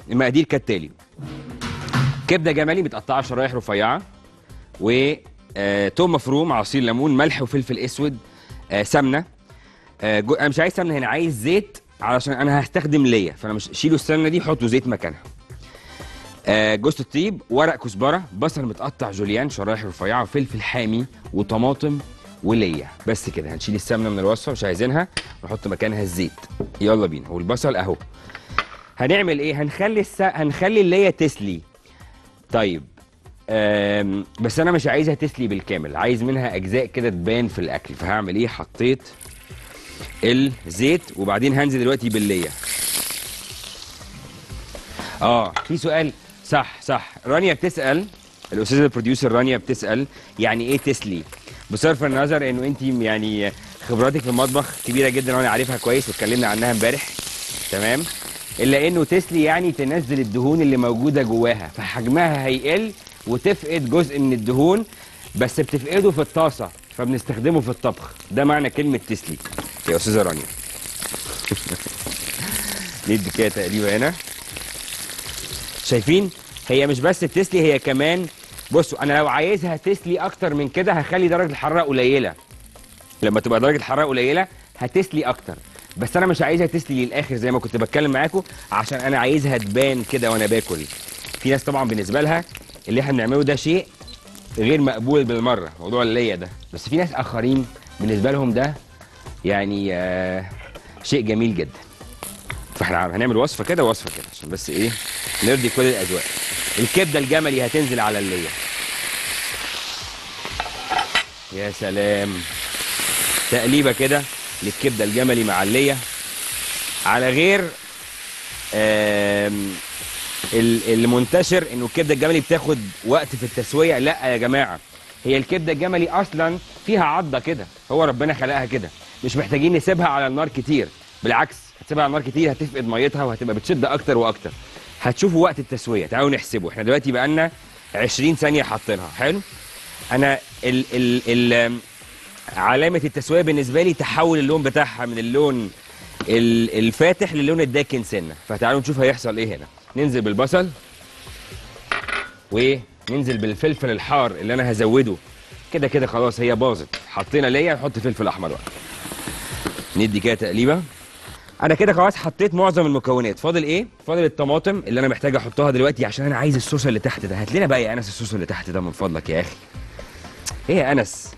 المقادير كالتالي كبده جملي متقطعه شرايح رفيعه و آه، توم مفروم عصير ليمون ملح وفلفل اسود آه، سمنه آه، جو- انا مش عايز سمنه هنا عايز زيت علشان انا هستخدم ليا فانا مش شيلوا السمنه دي حطوا زيت مكانها آه، جوز الطيب ورق كزبره بصل متقطع جوليان شرايح رفيعه فلفل حامي وطماطم وليا بس كده هنشيل السمنه من الوصفه مش عايزينها ونحط مكانها الزيت يلا بينا والبصل اهو هنعمل ايه هنخلي الس... هنخلي الليا تسلي طيب أم بس انا مش عايزها تسلي بالكامل عايز منها اجزاء كده تبان في الاكل فهعمل ايه حطيت الزيت وبعدين هنزل دلوقتي بالليا اه في سؤال صح صح رانيا بتسال الاستاذه البروديوسر رانيا بتسال يعني ايه تسلي بصرف النظر انه انت يعني خبراتك في المطبخ كبيره جدا وانا عارفها كويس واتكلمنا عنها امبارح تمام الا انه تسلي يعني تنزل الدهون اللي موجوده جواها فحجمها هيقل وتفقد جزء من الدهون بس بتفقده في الطاسه فبنستخدمه في الطبخ ده معنى كلمه تسلي يا استاذه رانيا ندي كده تقريبا هنا شايفين هي مش بس تسلي هي كمان بصوا انا لو عايزها تسلي اكتر من كده هخلي درجه الحراره قليله لما تبقى درجه الحراره قليله هتسلي اكتر بس انا مش عايزها تسلي للاخر زي ما كنت بتكلم معاكم عشان انا عايزها تبان كده وانا باكل في ناس طبعا بالنسبه لها اللي احنا بنعمله ده شيء غير مقبول بالمره موضوع الليا ده بس في ناس اخرين بالنسبه لهم ده يعني آه شيء جميل جدا فاحنا هنعمل وصفه كده ووصفه كده عشان بس ايه نرضي كل الاذواق الكبده الجملي هتنزل على الليا يا سلام تقليبه كده للكبده الجملي مع الليا على غير آم، ال- المنتشر انه الكبده الجملي بتاخد وقت في التسويه لا يا جماعه هي الكبده الجملي اصلا فيها عضه كده هو ربنا خلقها كده مش محتاجين نسيبها على النار كتير بالعكس هتسيبها على النار كتير هتفقد ميتها وهتبقى بتشد اكتر واكتر هتشوفوا وقت التسويه تعالوا نحسبه احنا دلوقتي بقى لنا 20 ثانيه حاطينها حلو انا ال ال ال علامه التسويه بالنسبه لي تحول اللون بتاعها من اللون ال- الفاتح للون الداكن سنه فتعالوا نشوف هيحصل ايه هنا ننزل بالبصل وننزل بالفلفل الحار اللي انا هزوده كده كده خلاص هي باظت حطينا ليا نحط فلفل احمر بقى ندي كده تقليبه انا كده خلاص حطيت معظم المكونات فاضل ايه فاضل الطماطم اللي انا محتاج احطها دلوقتي عشان انا عايز الصوص اللي تحت ده هات لنا بقى يا انس الصوص اللي تحت ده من فضلك يا اخي ايه يا انس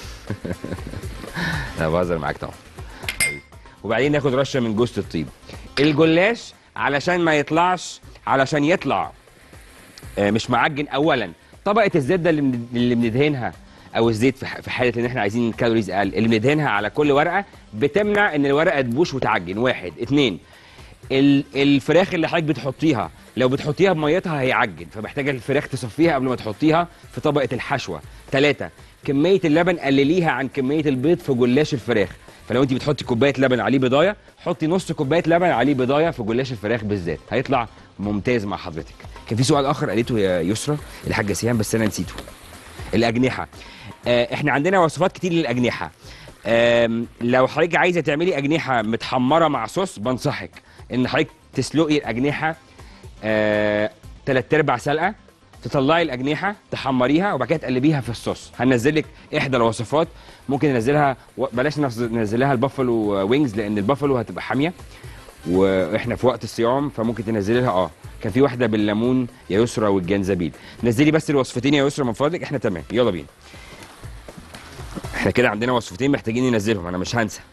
انا بهزر معاك طبعا حبيبي. وبعدين ناخد رشه من جوز الطيب الجلاش علشان ما يطلعش علشان يطلع آه، مش معجن اولا طبقه الزبده اللي بن- اللي بندهنها او الزيت في ح- في حاله ان احنا عايزين كالوريز اقل اللي بندهنها على كل ورقه بتمنع ان الورقه تبوش وتعجن واحد اتنين ال- الفراخ اللي حضرتك بتحطيها لو بتحطيها بميتها هيعجن فمحتاجه الفراخ تصفيها قبل ما تحطيها في طبقه الحشوه ثلاثة كميه اللبن قلليها عن كميه البيض في جلاش الفراخ فلو انت بتحطي كوبايه لبن عليه بضايه حطي نص كوبايه لبن عليه بضايه في جلاش الفراخ بالذات هيطلع ممتاز مع حضرتك كان في سؤال اخر قالته يا يسرا الحاجه سيان بس انا نسيته الاجنحه آه، احنا عندنا وصفات كتير للاجنحه آم، لو حضرتك عايزه تعملي اجنحه متحمره مع صوص بنصحك ان حضرتك تسلقي الاجنحه آه، تلات ارباع سلقه تطلعي الاجنحه تحمريها وبعد كده تقلبيها في الصوص هنزل لك احدى الوصفات ممكن ننزلها و- بلاش نفس- ننزلها البافلو وينجز لان البافلو هتبقى حاميه واحنا في وقت الصيام فممكن تنزلي لها اه كان في واحده بالليمون يا يسرا والجنزبيل نزلي بس الوصفتين يا يسرا من فضلك احنا تمام يلا بينا احنا كده عندنا وصفتين محتاجين ننزلهم انا مش هنسى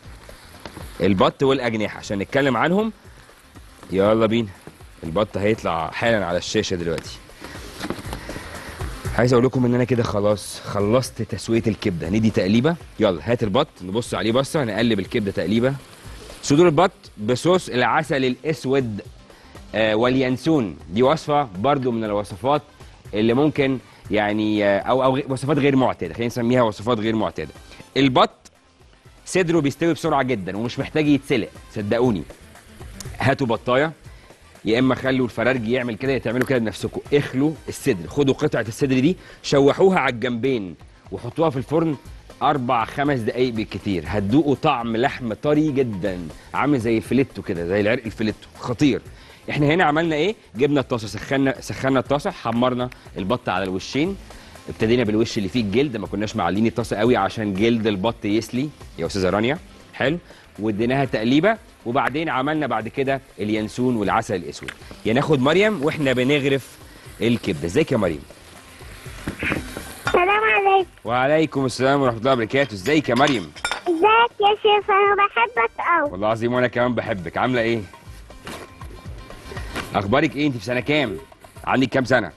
البط والاجنحه عشان نتكلم عنهم يلا بينا البط هيطلع حالا على الشاشه دلوقتي عايز اقول لكم ان انا كده خلاص خلصت تسويه الكبده ندي تقليبه يلا هات البط نبص عليه بصه نقلب الكبده تقليبه صدور البط بصوص العسل الاسود آه واليانسون دي وصفه برضو من الوصفات اللي ممكن يعني آه او او غ- وصفات غير معتاده خلينا نسميها وصفات غير معتاده البط صدره بيستوي بسرعه جدا ومش محتاج يتسلق صدقوني هاتوا بطايه يا اما خلوا الفرارجي يعمل كده يا تعملوا كده بنفسكم اخلوا الصدر خدوا قطعه الصدر دي شوحوها على الجنبين وحطوها في الفرن اربع خمس دقايق بالكتير هتدوقوا طعم لحم طري جدا عامل زي الفليتو كده زي العرق الفليتو خطير احنا هنا عملنا ايه جبنا الطاسه سخنا سخنا الطاسه حمرنا البط على الوشين ابتدينا بالوش اللي فيه الجلد ما كناش معلين الطاسه قوي عشان جلد البط يسلي يا استاذه رانيا حلو واديناها تقليبه وبعدين عملنا بعد كده اليانسون والعسل الاسود يا ناخد مريم واحنا بنغرف الكبده ازيك يا مريم السلام عليكم وعليكم السلام ورحمه الله وبركاته ازيك يا مريم ازيك يا شيف انا بحبك قوي والله العظيم وانا كمان بحبك عامله ايه اخبارك ايه انت في سنه كام عندك كام سنه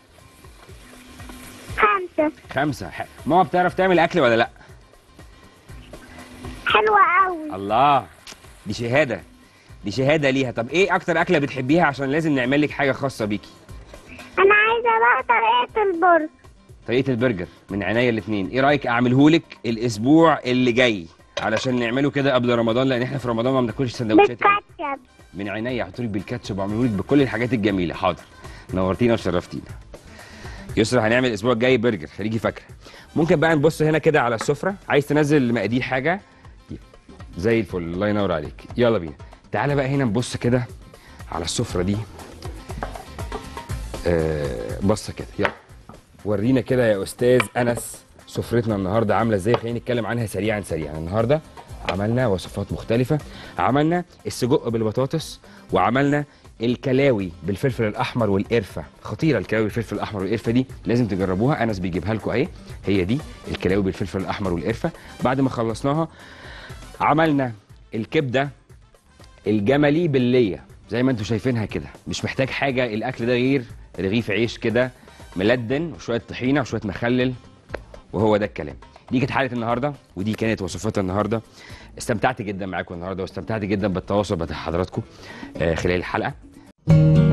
خمسة خمسة ح- ماما بتعرف تعمل اكل ولا لا حلوة قوي الله دي شهاده دي شهاده ليها طب ايه اكتر اكله بتحبيها عشان لازم نعمل لك حاجه خاصه بيكي انا عايزة بقى طريقة البرج طريقه البرجر من عينيا الاثنين ايه رايك اعمله لك الاسبوع اللي جاي علشان نعمله كده قبل رمضان لان احنا في رمضان ما بناكلش سندوتشات قوي. بالكاتشب من عينيا احط لك بالكاتشب واعمله لك بكل الحاجات الجميله حاضر نورتينا وشرفتينا يسرا هنعمل الاسبوع الجاي برجر خليكي فاكره ممكن بقى نبص هنا كده على السفره عايز تنزل مقادير حاجه زي الفل الله ينور عليك يلا بينا تعالى بقى هنا نبص كده على السفره دي آه بصه كده يلا ورينا كده يا استاذ انس سفرتنا النهارده عامله ازاي خلينا نتكلم عنها سريعا سريعا النهارده عملنا وصفات مختلفه عملنا السجق بالبطاطس وعملنا الكلاوي بالفلفل الاحمر والقرفه خطيره الكلاوي بالفلفل الاحمر والقرفه دي لازم تجربوها انس بيجيبها لكم اهي هي دي الكلاوي بالفلفل الاحمر والقرفه بعد ما خلصناها عملنا الكبده الجملي بالليه زي ما انتم شايفينها كده مش محتاج حاجه الاكل ده غير رغيف عيش كده ملدن وشويه طحينه وشويه مخلل وهو ده الكلام دي كانت حلقه النهارده ودي كانت وصفات النهارده استمتعت جدا معاكم النهارده واستمتعت جدا بالتواصل بتاع حضراتكم آه، خلال الحلقه